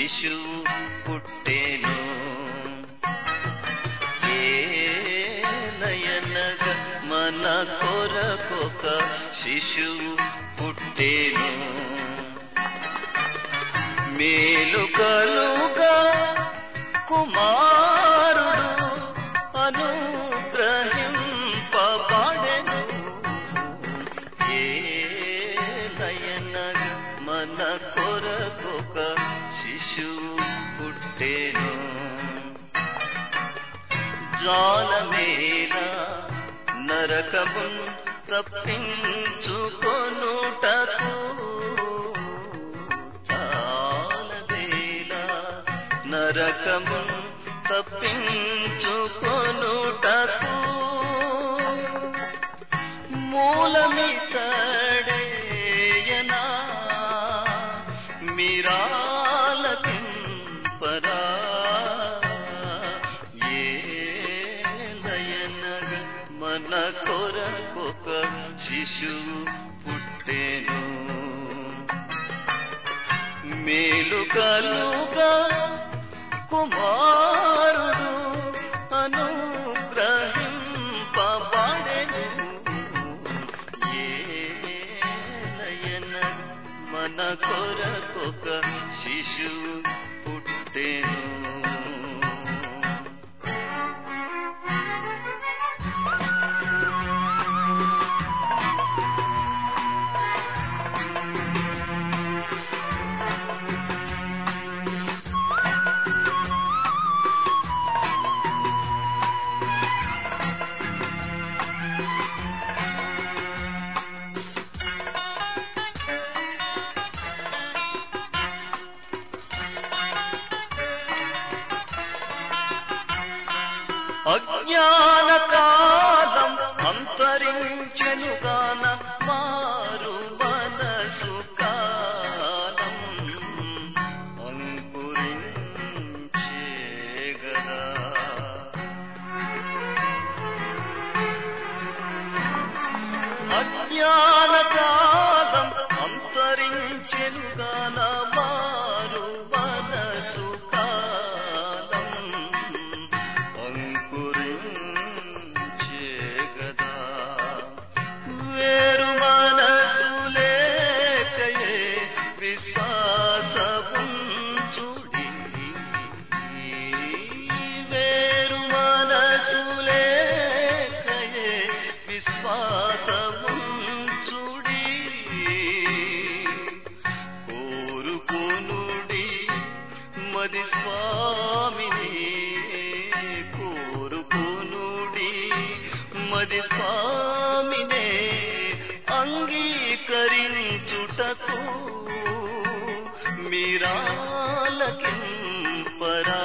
శిశువు పుట్టేను ఏలయనగా మన కొరకొక శిశువు పుట్టేను మేలుకలుగా కుమారుడు అనుగ్రహింపబడెను ఏలయనగా మన కొరకొక శిశువు పుట్టేను జాలమేల నరకమున్ తప్పించుకొనుటకు జాలమేల నరకమున్ తప్పించుకొనుటకు మూలమితడేయనా మీరాలకింపరా ఏలయనగ మన కొరకొక శిశువు పుట్టెను మేలు కలుగా కుమారుడు అనుగ్రహింపబడెను ఏలయన మన కొరకొక శిశువు పుట్టెను అజ్ఞాన కాలం అంతరించెనుగాన మారు మనసు కాలం అంకురించేగదా అజ్ఞాన కాలం అంతరించెనుగాన మారు మనసు కాలం అంకురించేగదా వేరు మనసు లేకయే విశ్వాసముంచుడి వేరు మనసు లేకయే విశ్వాసముంచుడి కోరుకునుడి మది స్వామిని కోరుకునుడి మది స్వామినే అంగీకరించుటకు మీరాలకింపరా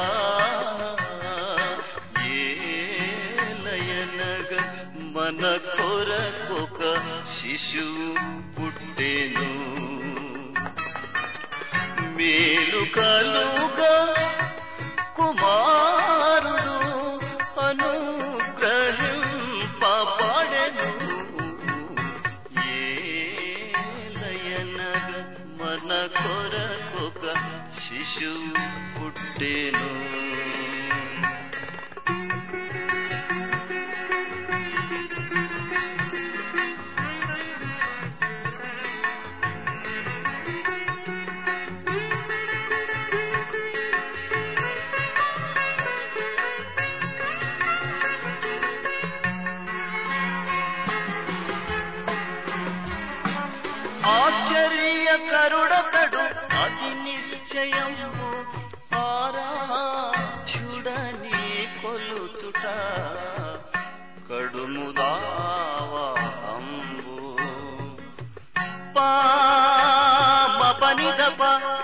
ఏలయనగ మన కొరకొక శిశువు పుట్టెను మేలు కలుగా కుమారుడు అనుగ్రహింపబడెను ఏలయనగ మన కొరకొక శిశువు పుట్టెను ఆశ్చర్యకరుడతడు అది నిశ్చయము ఆరాధ్యుడని కొలుచుట కడుముదావాంబు పాపనిదప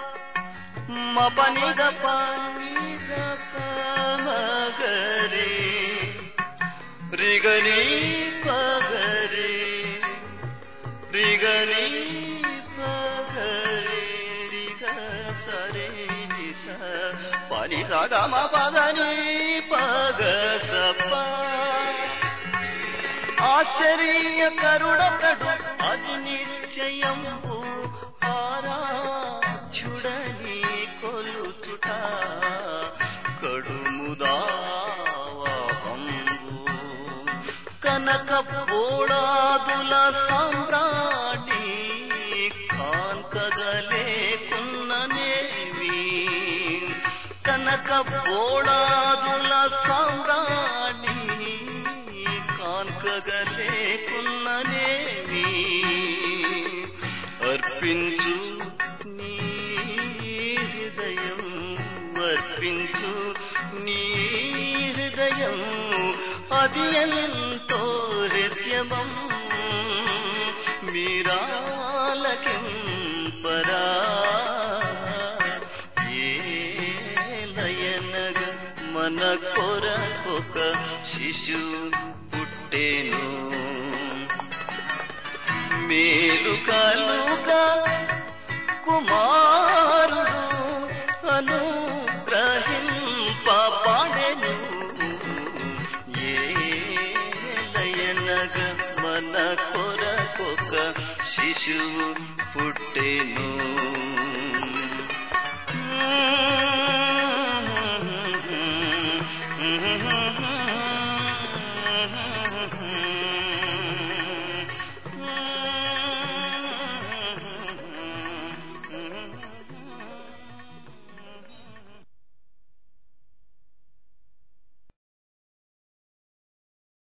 మపనిదప నిదప మగరే రిగని పగరే రిగని పగరే రిగ సరే నిస పని సగమ పదని పగ సప ఆశ్చర్య కరుడతడు అది నిశ్చయంబు ఆరాధ్యుడని కొలుచు కనక బోళాదుల సామ్రాణి కాన్కగలేకున్ననేవి కనక బోళాదుల సామ్రాణి కాన్కగలేకున్ననేవి అర్పించు నీ హృదయం అర్పించు నీ హృదయం అది ఎంతో హృద్యమం మీరాలకింపరా ఏలయనగ మన కొరకొక శిశు పుట్టేను మేలు కలుగా కుమారుడు అనుగ్రహింపబడెను ఏలయనగ మన కొరకొక శిశువు పుట్టెను